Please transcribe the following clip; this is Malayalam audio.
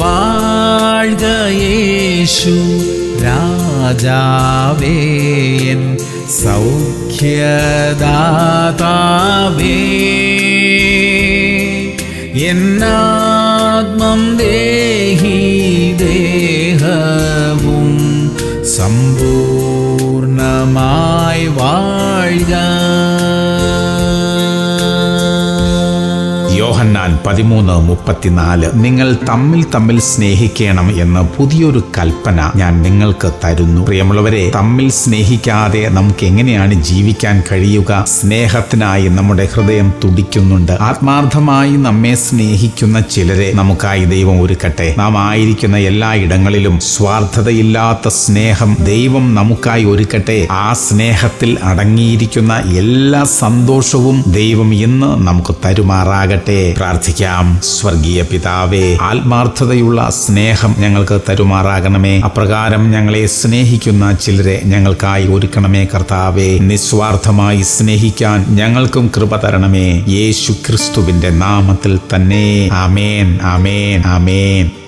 വാഴ്ക യേശു രാജാവേൻ സൗഖ്യദാതാവേ എന്നാത്മം ദേഹി ദേഹവും സമ്പൂർണമായി വാഴ്ക യോഹന്നാൻ പതിമൂന്ന് മുപ്പത്തിനാല് നിങ്ങൾ തമ്മിൽ തമ്മിൽ സ്നേഹിക്കണം എന്ന് പുതിയൊരു കൽപ്പന ഞാൻ നിങ്ങൾക്ക് തരുന്നു പ്രിയമുള്ളവരെ തമ്മിൽ സ്നേഹിക്കാതെ നമുക്ക് എങ്ങനെയാണ് ജീവിക്കാൻ കഴിയുക സ്നേഹത്തിനായി നമ്മുടെ ഹൃദയം തുടിക്കുന്നുണ്ട് ആത്മാർത്ഥമായി നമ്മെ സ്നേഹിക്കുന്ന ചിലരെ നമുക്കായി ദൈവം ഒരുക്കട്ടെ നാം ആയിരിക്കുന്ന എല്ലാ ഇടങ്ങളിലും സ്വാർത്ഥതയില്ലാത്ത സ്നേഹം ദൈവം നമുക്കായി ഒരുക്കട്ടെ ആ സ്നേഹത്തിൽ അടങ്ങിയിരിക്കുന്ന എല്ലാ സന്തോഷവും ദൈവം ഇന്ന് നമുക്ക് തരുമാറാകട്ടെ പ്രാർത്ഥിക്കാം സ്വർഗീയ പിതാവേ ആത്മാർത്ഥതയുള്ള സ്നേഹം ഞങ്ങൾക്ക് തരുമാറാകണമേ അപ്രകാരം ഞങ്ങളെ സ്നേഹിക്കുന്ന ചിലരെ ഞങ്ങൾക്കായി ഒരുക്കണമേ കർത്താവേ നിസ്വാർത്ഥമായി സ്നേഹിക്കാൻ ഞങ്ങൾക്കും കൃപ തരണമേ യേശു ക്രിസ്തുവിന്റെ നാമത്തിൽ തന്നെ ആമേൻ ആമേൻ ആമേൻ